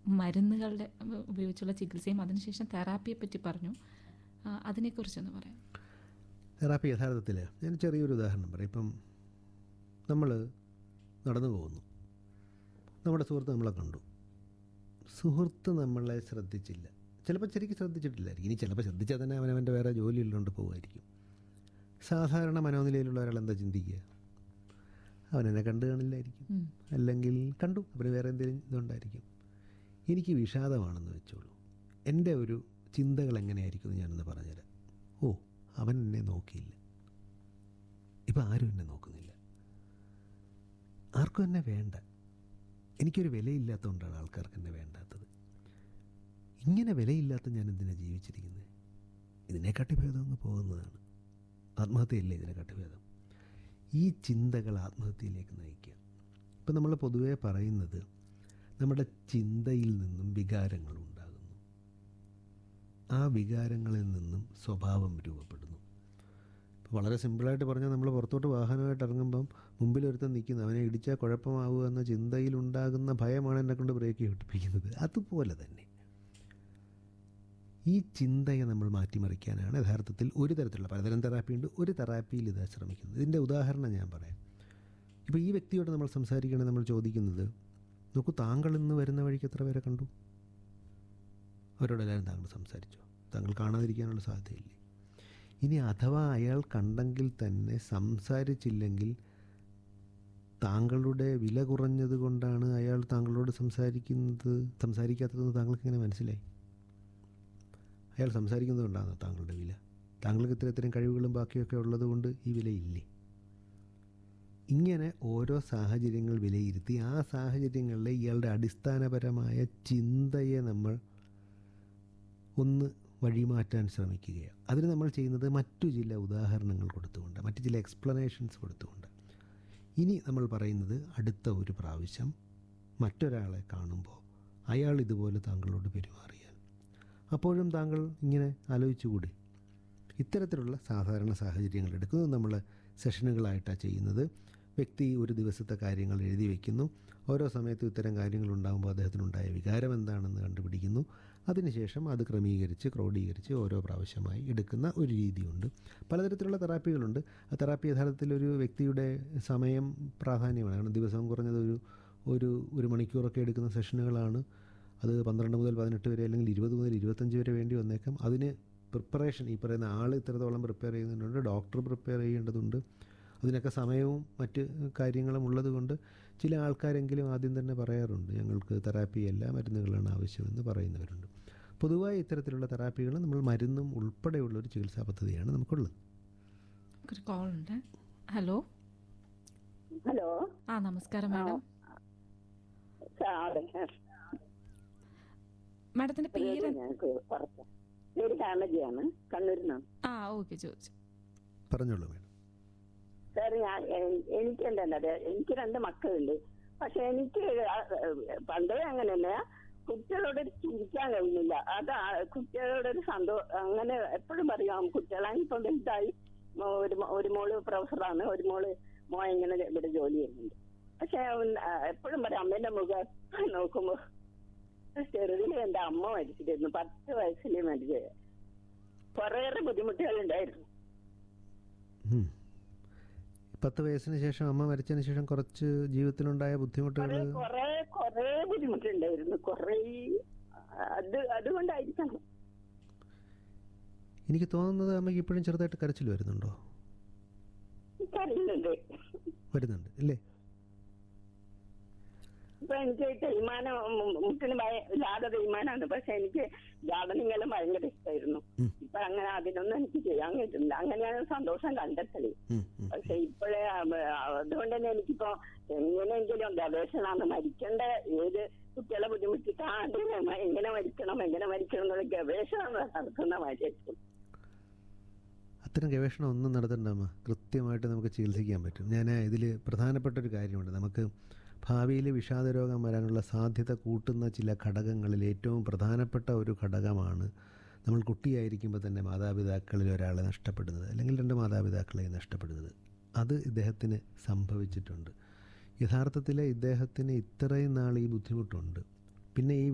മരുന്നുകളുടെ ഉ- ഉപയോഗിച്ചുള്ള ചികിത്സയും അതിനുശേഷം തെറാപ്പിയെ പറ്റി പറഞ്ഞു ആ, അതിനെക്കുറിച്ചൊന്ന് പറയാം തെറാപ്പി യഥാർത്ഥത്തിൽ ഞാൻ ചെറിയൊരു ഉദാഹരണം പറയാം ഇപ്പം നമ്മൾ നടന്നു പോകുന്നു നമ്മുടെ സുഹൃത്ത് നമ്മളെ കണ്ടു സുഹൃത്ത് നമ്മളെ ശ്രദ്ധിച്ചില്ല ചിലപ്പോൾ ശരിക്കും ശ്രദ്ധിച്ചിട്ടില്ലായിരിക്കും ഇനി ചിലപ്പോൾ ശ്രദ്ധിച്ചാൽ തന്നെ അവനവൻ്റെ വേറെ ജോലിയിലുകൊണ്ട് പോകുമായിരിക്കും സാധാരണ മനോനിലയിലുള്ള ഒരാൾ എന്താ ചിന്തിക്കുക അവനെന്നെ കണ്ടു കാണില്ലായിരിക്കും ഉം. അല്ലെങ്കിൽ കണ്ടു അവന് വേറെ എന്തെങ്കിലും ഇതുണ്ടായിരിക്കും എനിക്ക് വിഷാദമാണെന്ന് വെച്ചോളൂ എൻ്റെ ഒരു ചിന്തകൾ എങ്ങനെയായിരിക്കും എന്ന് ഞാനൊന്ന് പറഞ്ഞുതരാം ഓ അവൻ എന്നെ നോക്കിയില്ല ഇപ്പം ആരും എന്നെ നോക്കുന്നില്ല ആർക്കും എന്നെ വേണ്ട എനിക്കൊരു വിലയില്ലാത്തതുകൊണ്ടാണ് ആൾക്കാർക്ക് എന്നെ വേണ്ടാത്തത് ഇങ്ങനെ വിലയില്ലാത്ത ഞാൻ എന്തിനാ ജീവിച്ചിരിക്കുന്നത് ഇതിനെക്കാട്ടി ഭേദം അങ്ങ് പോകുന്നതാണ് ആത്മഹത്യയല്ലേ ഇതിനെക്കാട്ടി ഭേദം ഈ ചിന്തകൾ ആത്മഹത്യയിലേക്ക് നയിക്കുക ഇപ്പം നമ്മൾ പൊതുവേ പറയുന്നത് നമ്മുടെ ചിന്തയിൽ നിന്നും വികാരങ്ങൾ ഉണ്ടാകുന്നു ആ വികാരങ്ങളിൽ നിന്നും സ്വഭാവം രൂപപ്പെടുന്നു ഇപ്പോൾ വളരെ സിമ്പിളായിട്ട് പറഞ്ഞാൽ നമ്മൾ പുറത്തോട്ട് വാഹനമായിട്ട് ഇറങ്ങുമ്പം മുമ്പിൽ ഒരുത്തൻ നിൽക്കുന്നു അവനെ ഇടിച്ചാൽ കുഴപ്പമാവുക എന്ന ചിന്തയിലുണ്ടാകുന്ന ഭയമാണ് എന്നെ കൊണ്ട് ബ്രേക്ക് ചവിട്ടിപ്പിക്കുന്നത് അതുപോലെ തന്നെ ഈ ചിന്തയെ നമ്മൾ മാറ്റിമറിക്കാനാണ് യഥാർത്ഥത്തിൽ ഒരു തരത്തിലുള്ള പലതരം തെറാപ്പി ഉണ്ട് ഒരു തെറാപ്പിയിൽ ഇത് ശ്രമിക്കുന്നത് ഇതിൻ്റെ ഉദാഹരണം ഞാൻ പറയാം ഇപ്പോൾ ഈ വ്യക്തിയോട് നമ്മൾ സംസാരിക്കുകയാണെങ്കിൽ നമ്മൾ ചോദിക്കുന്നത് നോക്കൂ താങ്കൾ ഇന്ന് വരുന്ന വഴിക്ക് എത്ര പേരെ കണ്ടു അവരോടെല്ലാവരും താങ്കൾ സംസാരിച്ചോ താങ്കൾ കാണാതിരിക്കാനുള്ള സാധ്യതയില്ലേ ഇനി അഥവാ അയാൾ കണ്ടെങ്കിൽ തന്നെ സംസാരിച്ചില്ലെങ്കിൽ താങ്കളുടെ വില കുറഞ്ഞത് കൊണ്ടാണ് അയാൾ താങ്കളോട് സംസാരിക്കുന്നത് സംസാരിക്കാത്തതെന്ന് താങ്കൾക്ക് എങ്ങനെ മനസ്സിലായി അയാൾ സംസാരിക്കുന്നത് കൊണ്ടാണ് താങ്കളുടെ വില താങ്കൾക്ക് ഇത്ര ഇത്രയും കഴിവുകളും ബാക്കിയൊക്കെ ഉള്ളത് കൊണ്ട് ഈ വിലയില്ലേ ഇങ്ങനെ ഓരോ സാഹചര്യങ്ങൾ വിലയിരുത്തി ആ സാഹചര്യങ്ങളിലെ ഇയാളുടെ അടിസ്ഥാനപരമായ ചിന്തയെ നമ്മൾ ഒന്ന് വഴിമാറ്റാൻ ശ്രമിക്കുകയാണ് അതിന് നമ്മൾ ചെയ്യുന്നത് മറ്റു ചില ഉദാഹരണങ്ങൾ കൊടുത്തുകൊണ്ട് മറ്റു ചില എക്സ്പ്ലനേഷൻസ് കൊടുത്തുകൊണ്ട് ഇനി നമ്മൾ പറയുന്നത് അടുത്ത ഒരു പ്രാവശ്യം മറ്റൊരാളെ കാണുമ്പോൾ അയാൾ ഇതുപോലെ താങ്കളോട് പെരുമാറിയാൽ അപ്പോഴും താങ്കൾ ഇങ്ങനെ ആലോചിച്ചുകൂടി ഇത്തരത്തിലുള്ള സാധാരണ സാഹചര്യങ്ങൾ എടുക്കുന്നത് നമ്മൾ സെഷനുകളായിട്ടാണ് ചെയ്യുന്നത് വ്യക്തി ഒരു ദിവസത്തെ കാര്യങ്ങൾ എഴുതി വയ്ക്കുന്നു ഓരോ സമയത്തും ഇത്തരം കാര്യങ്ങൾ ഉണ്ടാകുമ്പോൾ അദ്ദേഹത്തിനുണ്ടായ വികാരം എന്താണെന്ന് കണ്ടുപിടിക്കുന്നു അതിനുശേഷം അത് ക്രമീകരിച്ച് ക്രോഡീകരിച്ച് ഓരോ പ്രാവശ്യമായി എടുക്കുന്ന ഒരു രീതിയുണ്ട് പലതരത്തിലുള്ള തെറാപ്പികളുണ്ട് ആ തെറാപ്പി യഥാർത്ഥത്തിൽ ഒരു വ്യക്തിയുടെ സമയം പ്രാധാന്യമാണ് കാരണം ദിവസം കുറഞ്ഞത് ഒരു ഒരു ഒരു മണിക്കൂറൊക്കെ എടുക്കുന്ന സെഷനുകളാണ് അത് പന്ത്രണ്ട് മുതൽ പതിനെട്ട് വരെ അല്ലെങ്കിൽ ഇരുപത് മുതൽ ഇരുപത്തഞ്ച് വരെ വേണ്ടി വന്നേക്കാം അതിന് പ്രിപ്പറേഷൻ ഈ പറയുന്ന ആൾ ഇത്രത്തോളം പ്രിപ്പയർ ചെയ്യുന്നുണ്ട് ഡോക്ടർ പ്രിപ്പയർ ചെയ്യേണ്ടതുണ്ട് അതിനൊക്കെ സമയവും മറ്റ് കാര്യങ്ങളും ഉള്ളതുകൊണ്ട് ചില ആൾക്കാരെങ്കിലും ആദ്യം തന്നെ പറയാറുണ്ട് ഞങ്ങൾക്ക് തെറാപ്പിയല്ല മരുന്നുകളാണ് ആവശ്യമെന്ന് പറയുന്നവരുണ്ട് പൊതുവായി ഇത്തരത്തിലുള്ള തെറാപ്പികൾ നമ്മൾ മരുന്നും ഉൾപ്പെടെയുള്ള ഒരു ചികിത്സാ പദ്ധതിയാണ് നമുക്കുള്ളത് ഒരു കോൾ ഉണ്ട് ഹലോ ഹലോ ആ നമസ്കാരം മാഡം ആ, അതെ മാഡത്തിന്റെ പേര് ഞങ്ങൾക്ക് കുറച്ച് പേര് കാനജിയാണ് കണ്ണൂരിൽ നിന്ന് ആ ഓക്കെ ചോദിച്ചു പറഞ്ഞോളൂ മേഡം സാർ ഞാൻ എ- എനിക്ക് എന്താ എനിക്ക് രണ്ട് മക്കളുണ്ട് പക്ഷെ എനിക്ക് ആ, പണ്ടേ അങ്ങനെയല്ല കുട്ടികളോട് ചിരിക്കാൻ കഴിയുന്നില്ല അത് ആ- കുട്ടികളോടൊരു സന്തോഷം അങ്ങനെ എപ്പോഴും പറയാം കുട്ടികളാണ് ഇപ്പം വലുതായി മോ- ഒരു മോ- ഒരു മോള് പ്രൊഫസറാണ് ഒരു മോള് മോ ഇങ്ങനെ ഇവിടെ ജോലി ചെയ്യുന്നുണ്ട് പക്ഷെ എപ്പോഴും പറയാം അമ്മേന്റെ മുഖം നോക്കുമ്പോ ചെറുതിൽ എന്റെ അമ്മ മരിച്ചിരുന്നു പത്ത് വയസ്സിൽ മരിച്ചത് കുറേയേറെ ബുദ്ധിമുട്ടുകൾ ഉണ്ടായിരുന്നു ഉം. പത്ത് വയസ്സിന് ശേഷം അമ്മ മരിച്ചതിന് ശേഷം കുറച്ച് ജീവിതത്തിലുണ്ടായ ബുദ്ധിമുട്ടുകൾ കൊറേ കൊറേ കൊറേ ബുദ്ധിമുട്ടുണ്ടായിരുന്നു കൊറേ അത് അതുകൊണ്ടായിരിക്കണം എനിക്ക് തോന്നുന്നത് അമ്മയ്ക്ക് ഇപ്പോഴും ചെറുതായിട്ട് കരച്ചിൽ വരുന്നുണ്ടോ കരുതുന്നുണ്ട് വരുന്നുണ്ട് അല്ലേ ഇപ്പൊ എനിക്ക് തേയ്മാനം മുട്ടിന് ഭയ ലാത തേയ്മാനാണ് പക്ഷെ എനിക്ക് ഗാർഡനിങ് എല്ലാം ഭയങ്കര ഇഷ്ടമായിരുന്നു ഉം. ഇപ്പൊ അങ്ങനെ അതിനൊന്നും എനിക്ക് ചെയ്യാൻ പറ്റുന്നില്ല അങ്ങനെയാണ് സന്തോഷം കണ്ടെത്തല് ഉം, ഉം. പക്ഷെ ഇപ്പോഴേ അതുകൊണ്ട് തന്നെ എനിക്കിപ്പോ എങ്ങനെയെങ്കിലും ഗവേഷണമാണ് മരിക്കേണ്ട ഏത് കുട്ടികളെ ബുദ്ധിമുട്ടിക്കാണ്ട് എങ്ങനെ മരിക്കണം എങ്ങനെ മരിക്കണം എന്നുള്ള ഗവേഷണം നടത്തുന്ന മാതിരിയായിരിക്കും അത്തരം ഗവേഷണം ഒന്നും നടത്തണ്ട അമ്മ കൃത്യമായിട്ട് നമുക്ക് ചികിത്സിക്കാൻ പറ്റും ഞാൻ ഇതിൽ പ്രധാനപ്പെട്ട ഒരു കാര്യമുണ്ട് നമുക്ക് ഭാവിയിൽ വിഷാദരോഗം വരാനുള്ള സാധ്യത കൂട്ടുന്ന ചില ഘടകങ്ങളിൽ ഏറ്റവും പ്രധാനപ്പെട്ട ഒരു ഘടകമാണ് നമ്മൾ കുട്ടിയായിരിക്കുമ്പോൾ തന്നെ മാതാപിതാക്കളിൽ ഒരാളെ നഷ്ടപ്പെടുന്നത് അല്ലെങ്കിൽ രണ്ട് മാതാപിതാക്കളെ നഷ്ടപ്പെടുന്നത് അത് ഇദ്ദേഹത്തിന് സംഭവിച്ചിട്ടുണ്ട് യഥാർത്ഥത്തിൽ ഇദ്ദേഹത്തിന് ഇത്രയും നാൾ ഈ ബുദ്ധിമുട്ടുണ്ട് പിന്നെ ഈ